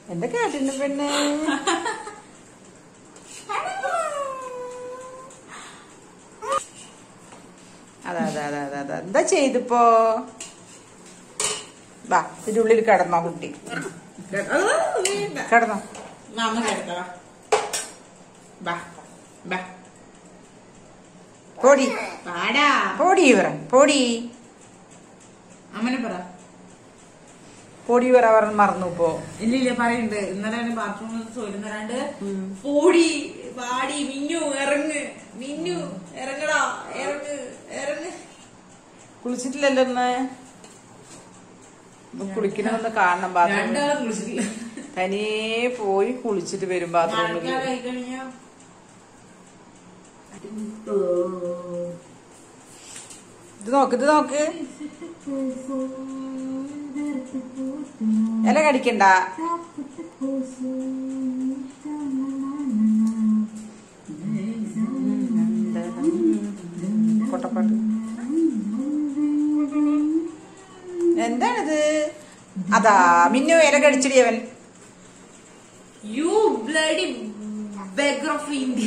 എന്റെ കേട്ടിന് പെണ്ണെ അതെ അതെ അതെ അതെ അതെ എന്താ ചെയ്തിപ്പോ വാ ഇതിന്റെ ഉള്ളിൽ കിടന്നോ കുട്ടി കിടന്നോ മാമ കിടക്കോ ബാ ബാ പോടി പാടാ പോടി ഇവറ പോടി അമ്മനെ പറ പോടി ഇവറ പറഞ്ഞ് മറന്നു പോ ഇല്ല ഇല്ല പറയുന്നുണ്ട് ഇന്നലെ ബാത്റൂമിൽ സോയിലും തരാണ്ട് പോടി പാടി മിന്നു ഇറങ്ങ് മിന്നു ഇറങ്ങടാ ഇറങ്ങ് ഇറങ്ങ് കുളിച്ചിട്ടില്ലല്ലോ ഇന്ന് ഇപ്പൊ കുളിക്കണമെന്ന് കാണണം ബാത്റൂമിൽ രണ്ടാളും കുളിച്ചിട്ടില്ല തനിയെ പോയി കുളിച്ചിട്ട് വരും ബാത്റൂമിൽ മഴക്കാലായി കഴിഞ്ഞാ ഇത് നോക്ക് ഇത് നോക്ക് ഇല കടിക്കണ്ട കൊട്ടപ്പാട്ട് എന്താണിത് അതാ മിന്നു ഇല കടിച്ചിടി അവൻ you bloody beggar of India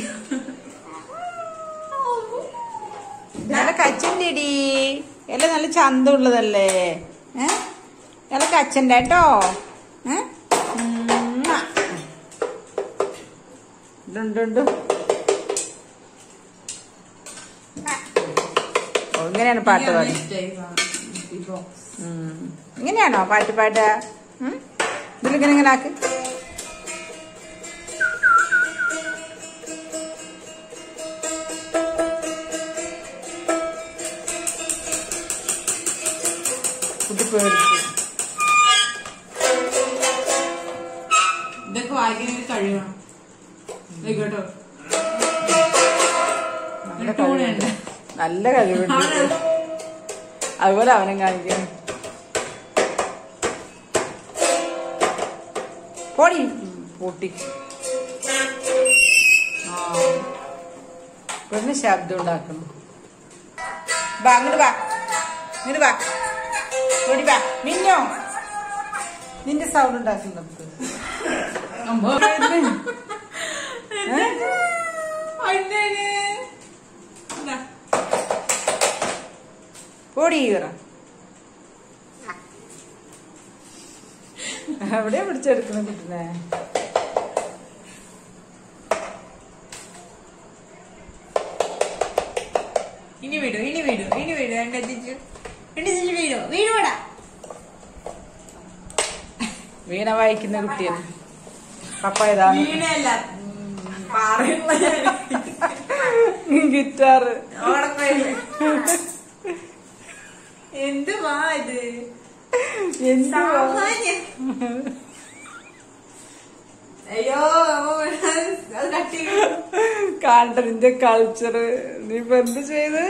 നല്ല കച്ചൻ്റെടി ഇല നല്ല ചന്തമുള്ളതല്ലേ ഏ ഇല കച്ചൻ്റെ കേട്ടോ ഏ ഉമ്മ. ഇതുണ്ടുണ്ട് ഓ ഇങ്ങനെയാണ് പാട്ട് പാടി ഉം. ഇങ്ങനെയാണോ പാട്ട് പാട്ട് ഇതിലിങ്ങനെ ഇങ്ങനെ ആക്ക് കുട്ടി പേടിച്ചു ഇതൊക്കെ വായിക്കാൻ കഴിയണം കേട്ടോ നല്ല ടൂണ് കഴിവുണ്ട് ഉണ്ട്. നല്ല കഴിവുണ്ട് അതുപോലെ അവനും കാണിക്കണം പോടി പൊട്ടി ആ പെണ്ണ് ശബ്ദം ഉണ്ടാക്കണം വാ അങ്ങോട്ട് വാ ഇങ്ങോട്ട് വാ ഓടി വാ മിന്നോ നിന്റെ സൗണ്ട് ഉണ്ടാക്കി നമുക്ക് ഏ? പോടി ഈറ എവിടെയാ പിടിച്ചെടുക്കുന്ന കുട്ടിനെ ഇനി വീടോ ഇനി വീടോ ഇനി വീടോ എന്റെ ചേച്ചി എന്റെ ചേച്ചി വീടോ വീടോടാ വീണ വായിക്കുന്ന കുട്ടിയാണ് പപ്പ ഇതാണ് വീണല്ല പാറയുള്ള ഗിറ്റാറ് എന്തുവാ ഇത് എന്തുവാ സാമാന്യം അയ്യോ അത് കട്ട് ചെയ്യും കാണ്ടറിന്റെ കൾച്ചർ നീ ഇപ്പൊ എന്ത് ചെയ്ത്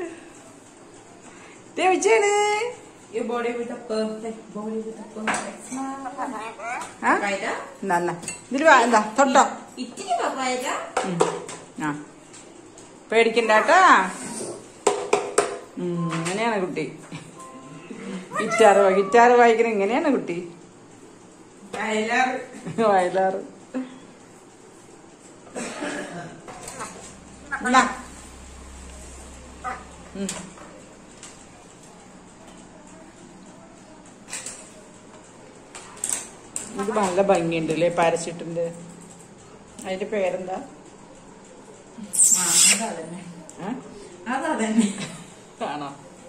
രവിച്ചാണ് Your body with a perfect body with a perfect smile. Papaya? നന്ന ഇതിൽ വാ എന്താ തൊട്ടോ ഇത്തിരി papaya? ഉം. ആ പേടിക്കണ്ട കേട്ടാ ഉം, ഇങ്ങനെയാണ് കുട്ടി ഗിറ്റാറ് വാ- ഗിറ്റാറ് വായിക്കണ ഇങ്ങനെയാണ് കുട്ടി വയലാറ്. വയലാറ് എന്നാ. ഉം. ഇത് നല്ല ഭംഗിയുണ്ട് അല്ലേ പാരച്ചിട്ടുണ്ട് അതിന്റെ പേരെന്താ ആ, അതാ തന്നെ. ഏ? അതാ തന്നെ. ആണോ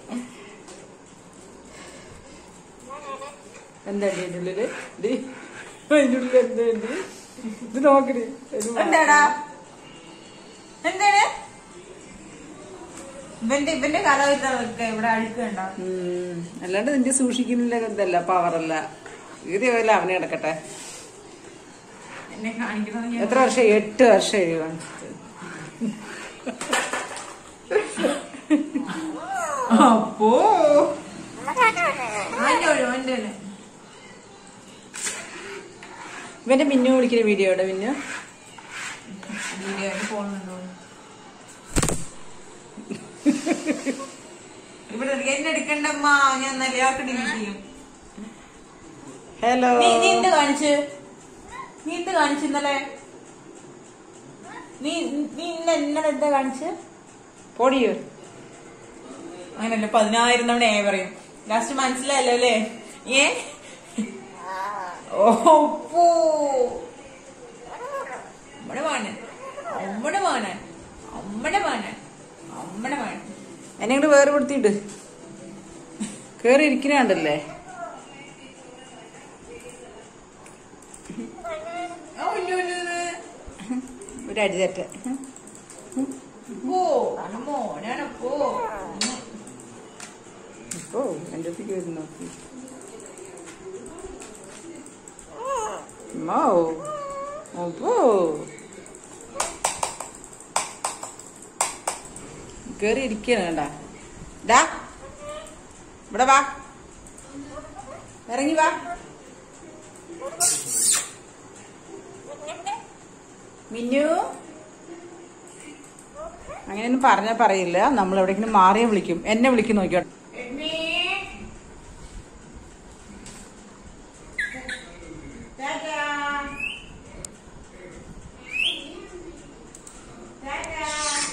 എന്താ ഇതിന്റെ ഉള്ളില് ഇത് അതിന്റെ ഉള്ളിൽ എന്താ ഉണ്ട്? ഇത് നോക്കണേ എന്താടാ? എന്താണ്? ഇവന്റെ ഇവന്റെ കാലാവസ്ഥ ഇവിടെ അഴുക്ക് കണ്ടോ അല്ലാണ്ട് നിന്റെ സൂക്ഷിക്കുന്നില്ല ഇതല്ല പവറല്ല ഇതേപോലെ അവനെ കിടക്കട്ടെ എന്നെ കാണിക്കുന്നത് ഞാൻ എത്ര വർഷം എട്ട് വർഷം എഴുതി കാണിച്ചിട്ട് അപ്പോ അവന്റെ ഒരു അവന്റെ തന്നെ. ഇവന്റെ മിന്നു വിളിക്കുന്ന വീഡിയോ ഇവിടെ മിന്നു വീഡിയോ ഫോണുണ്ടോ ഇവിടെ എന്നെ എടുക്കണ്ടമ്മ ഞാൻ നല്ലയാൾക്ക് ഡിലീറ്റ് ചെയ്യും ഹലോ നീ നീ എന്ത് കാണിച്ച് നീ എന്ത് കാണിച്ചു ഇന്നലെ നീ നീ ഇന്ന ഇന്നലെ എന്താ കാണിച്ച് പൊടിയോ അങ്ങനല്ലേ പതിനായിരം തവണ ഏ പറയും ലാസ്റ്റ് മനസ്സിലായല്ലോ അല്ലേ ഏ ഓ പൂ. അമ്മടെ മാനൻ അമ്മടെ മാനൻ അമ്മടെ മാനൻ അമ്മടെ മാനൻ എന്നെ ഇങ്ങോട്ട് വേറെ കൊടുത്തിട്ട് കേറി ഇരിക്കണണ്ടല്ലേ ഓ, ഇല്ലു, ഇല്ലു, ഇല്ലു. ഒരു അടി തെറ്റ പോ ആണ് മോനാണ് പോ ഓ എന്റെ അടുത്തേക്ക് വരുന്നു നോക്കി മോ ഓപ്പോ കേറി ഇരിക്കണ കണ്ട ഡാ ഇവിടെ വാ ഇറങ്ങി വാ മിന്നു അങ്ങനെയൊന്നും പറഞ്ഞാ പറയില്ല നമ്മൾ എവിടെയെങ്കിലും മാറിയും വിളിക്കും എന്നെ വിളിക്കും നോക്കിയോട്ടെ എമ്മേ. ടാറ്റാ. ടാറ്റാ.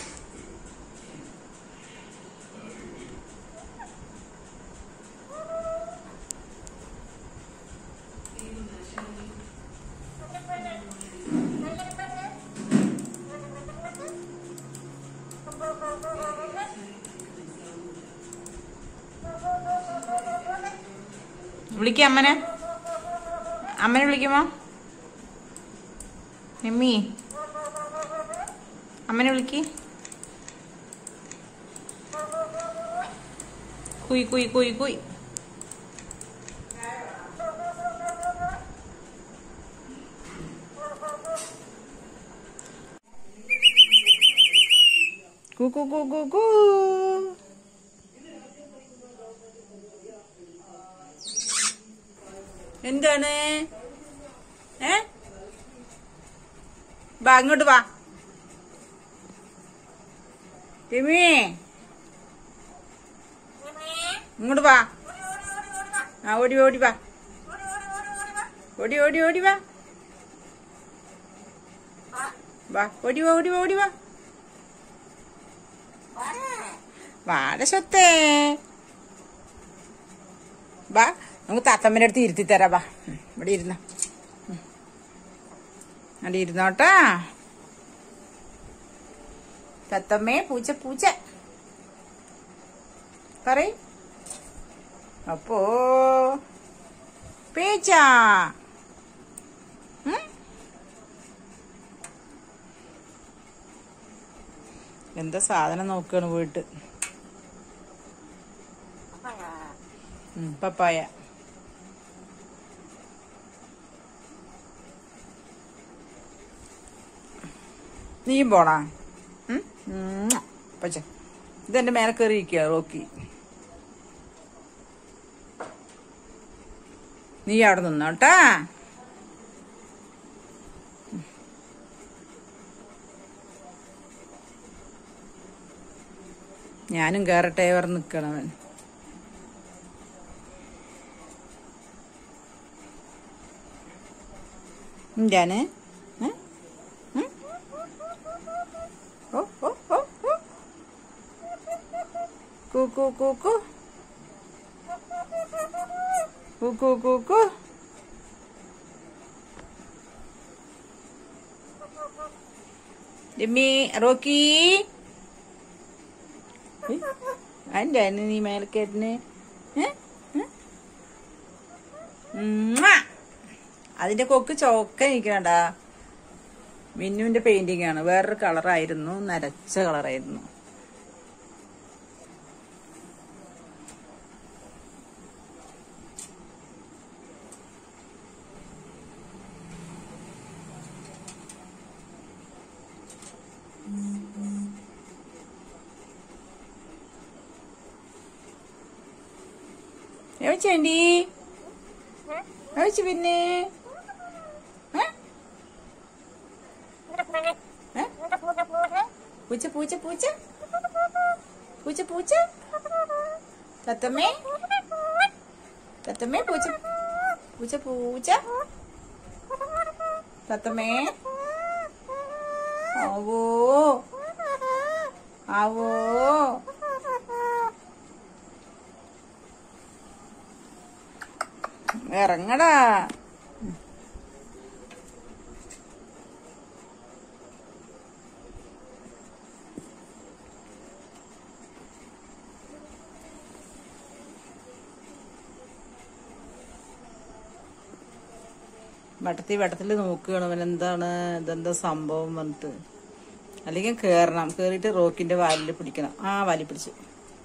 വിളിക്ക അമ്മനെ അമ്മനെ വിളിക്കുമോ എമ്മി അമ്മനെ വിളിക്ക് കുയ് കുയ് കുയ് കുയ് കു കു കു കു കു എന്താണ് ഏ വാ അങ്ങോട്ട് വാ ടിമി ഇങ്ങോട്ട് വാ ആ ഓടി ഓടി വാ ഓടി ഓടി ഓടി വാ വാ ഓടി വാ ഓടി വാ ഓടി വാ വാട സ്വത്തേ വാ നമുക്ക് താത്തമ്മേൻ്റെ അടുത്ത് ഇരുത്തി തരാം വാ ഉം, ഇവിടെ ഇരുന്ന അവിടെ ഇരുന്നോട്ടാ തത്തമ്മേ പൂച്ച പൂച്ച പറയ് അപ്പോ പേച്ച ഉം? എന്താ സാധനം നോക്കാണ് വീട്ട് ഉം, പപ്പായ നീയും പോണാ ഉം? ഉം. പച്ച ഇതെന്റെ മേലെ കയറി ഇരിക്കുക റോക്കി നീ അവിടെ നിന്നോട്ടാ ഞാനും കയറട്ടെ പറഞ്ഞ് നിക്കണവൻ എന്താണ് ഏ? ഉം? ഓ ഓ ഓ ഓ കു കു കു കു കു കു കു കു ഡിമ്മി റോക്കി അതിൻ്റെ നീ മേലക്കേറ്റിന് ഏ? ഏ? ഉമ്മാ. അതിന്റെ കൊക്ക് ചോക്ക നിൽക്കണടാ മിന്നുവിന്റെ പെയിന്റിംഗ് ആണ് വേറൊരു കളറായിരുന്നു നരച്ച കളറായിരുന്നു എവിച്ചേണ്ടി എവിച്ച് പിന്നെ ഏ? ഏ? പൂച്ച പൂച്ച പൂച്ച പൂച്ച പൂച്ച തത്തമ്മേ തത്തമ്മേ പൂച്ച പൂച്ച പൂച്ച തത്തമ്മേ ആവോ ആവോ ഇറങ്ങടാ വട്ടത്തിൽ വട്ടത്തിൽ നോക്കുകയാണ് അവൻ എന്താണ് ഇതെന്താ സംഭവം വന്നിട്ട് അല്ലെങ്കിൽ കേറണം കേറിയിട്ട് റോക്കിന്റെ വാലിൽ പിടിക്കണം ആ വാലി പിടിച്ചു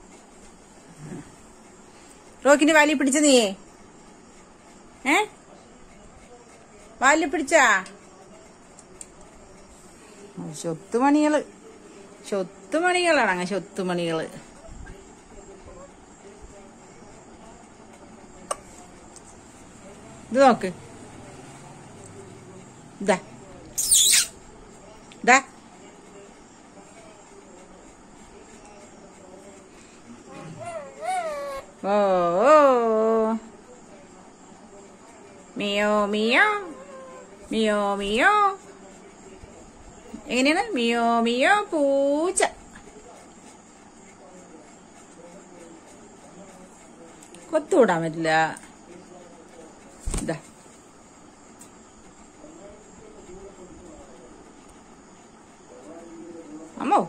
റോക്കിന്റെ വാലി പിടിച്ച നീയേ ഏ വാലിൽ പിടിച്ചാ ശൊത്തുമണികള് ശൊത്തുമണികളാണ് അങ്ങനെ ശൊത്തുമണികള് ഇത് നോക്ക് ഇതാ ഇതാ ഓ ഓ. മിയോ മിയോ മിയോ മിയോ എങ്ങനെയാണ് മിയോ മിയോ പൂച്ച കൊത്തുവിടാൻ പറ്റില്ല ഇതാ അമ്മോ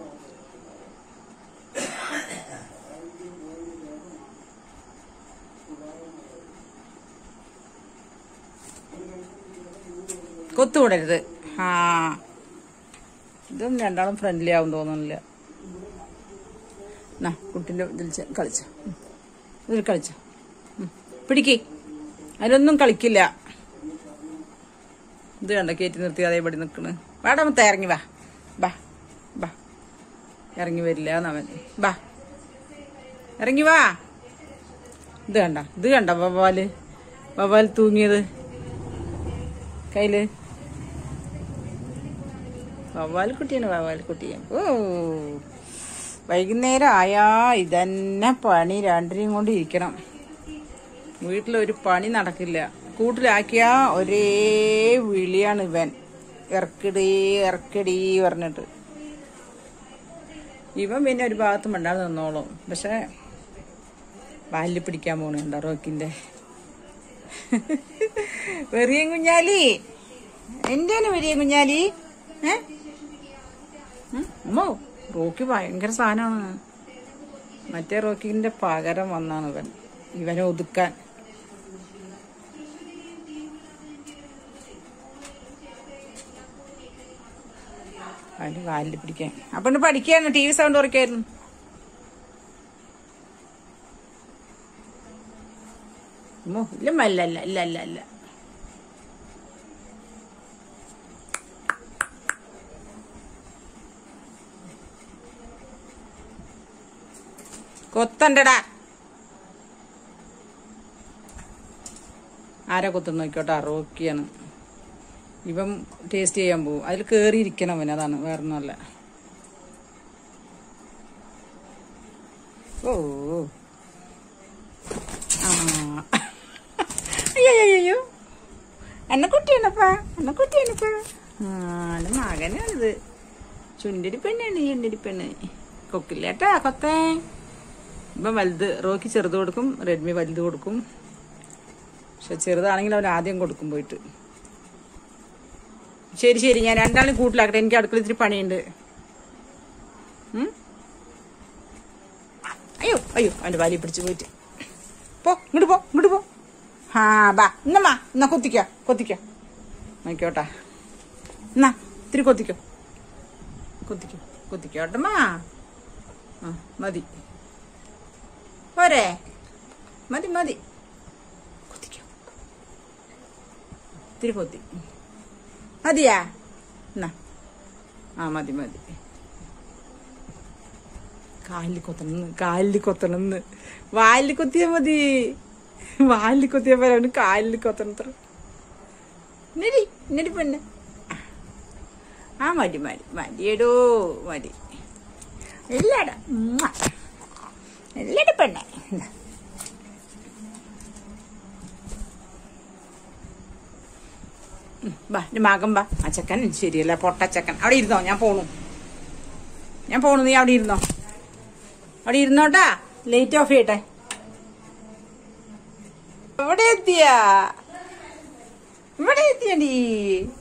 കൊത്തുവിടരുത് ആ ഇതും രണ്ടാളും ഫ്രണ്ട്ലി ആവും തോന്നുന്നില്ല എന്നാ കുട്ടിന്റെ ഇതിൽ ചെ- കളിച്ചോ ഉം. ഇതിൽ കളിച്ചോ ഉം. പിടിക്ക് അതിലൊന്നും കളിക്കില്ല ഇത് കണ്ട കയറ്റി നിർത്തി അതേ ഇവിടെ നിൽക്കണ് വാടാ മുത്ത ഇറങ്ങി വാ ബാ ബാ ഇറങ്ങി വരില്ല എന്നവൻ ബാ ഇറങ്ങി വാ ഇത് കണ്ട ഇത് കണ്ട വവ്വാല് വവ്വാൽ തൂങ്ങിയത് കയ്യില് വവ്വാൽ കുട്ടിയാണ് വവ്വാൽ കുട്ടിയാണ് ഓ വൈകുന്നേരം ആയാ ഇതന്നെ പണി രണ്ടിനെയും കൊണ്ട് ഇരിക്കണം വീട്ടിലൊരു പണി നടക്കില്ല കൂട്ടിലാക്കിയ ഒരേ വിളിയാണ് ഇവൻ ഇറക്കിടീ ഇറക്കിടീ പറഞ്ഞിട്ട് ഇവൻ പിന്നെ ഒരു ഭാഗത്ത് മണ്ടാതെ നിന്നോളും പക്ഷെ വാലിൽ പിടിക്കാൻ പോണുണ്ട് റോക്കിന്റെ വെറിയൻ കുഞ്ഞാലി എന്റെയാണ് വെറിയൻ കുഞ്ഞാലി ഏ ഉം, അമ്മോ റോക്കി ഭയങ്കര സാധനമാണ് മറ്റേ റോക്കിന്റെ പകരം വന്നാണ് ഇവൻ ഇവനെ ഒതുക്കാൻ അവന്റെ കാലിൽ പിടിക്കാൻ അപ്പൊ ഇന്ന് പഠിക്കാണ് ടി വി സൗണ്ട് ഉറക്കായിരുന്നു അമ്മോ ഇല്ല അല്ല അല്ല ഇല്ല അല്ല അല്ല കൊത്തണ്ടടാ ആരാ കൊത്തുന്ന നോക്കിയോട്ടെ റോക്കിയാണ് ഇവൻ ടേസ്റ്റ് ചെയ്യാൻ പോകും അതിൽ കേറിയിരിക്കണം അവൻ അതാണ് വേറൊന്നുമല്ല ഓ ആ അയ്യോ അയ്യോ അയ്യോ എന്നെ കുട്ടിയാണപ്പാ എന്നെ കുട്ടിയാണപ്പാ ആ എന്റെ മകനാണിത് ചുണ്ടരി പെണ്ണാണ് ചുണ്ടരി പെണ്ണ് കൊക്കില്ലേട്ടാ കൊത്തേ ഇപ്പം വലുത് റോക്കി ചെറുത് കൊടുക്കും റെഡ്മി വലുത് കൊടുക്കും പക്ഷെ ചെറുതാണെങ്കിൽ അവൻ ആദ്യം കൊടുക്കും പോയിട്ട് ശരി ശരി ഞാൻ രണ്ടാളും കൂട്ടിലാക്കട്ടെ എനിക്ക് അടുക്കള ഇത്തിരി പണിയുണ്ട് ഉം? അയ്യോ അയ്യോ അവന്റെ വാലി പിടിച്ച് പോയിട്ട് പോ ഇങ്ങോട്ട് പോ ഇങ്ങോട്ട് പോ ആ ബാ എന്നമ്മാ എന്നാ കൊത്തിക്കോ കൊത്തിക്കോ നോക്കിയോട്ടാ എന്നാ ഇത്തിരി കൊത്തിക്കോ കൊത്തിക്കോ കൊത്തിക്കോ ഏട്ടമ്മാ ആ മതി പോരെ മതി മതി കൊത്തിക്കോ ഇത്തിരി കൊത്തി മതിയാ എന്നാ ആ മതി മതി കാലിൽ കൊത്തണമെന്ന് കാലിൽ കൊത്തണമെന്ന് വാലിൽ കൊത്തിയാ മതി വാലിൽ കൊത്തിയാ പോരാണ് കാലിൽ കൊത്തണത്ര നെടി നെടി പെണ്ണ് ആ മതി മതി മതിയടോ മതി ഇല്ലടാ ഉമ്മ. ഇല്ലട പെണ്ണെ ഇതാ. ഉം, ബാ എന്റെ മകൻ ബാ ആ ചെക്കൻ ശരിയല്ല പൊട്ടച്ചക്കൻ അവിടെ ഇരുന്നോ ഞാൻ പോണു ഞാൻ പോണു നീ അവിടെ ഇരുന്നോ അവിടെ ഇരുന്നോട്ടാ ലൈറ്റ് ഓഫ് ചെയ്യട്ടെ ഇവിടെ എത്തിയാ ഇവിടെ എത്തിയടി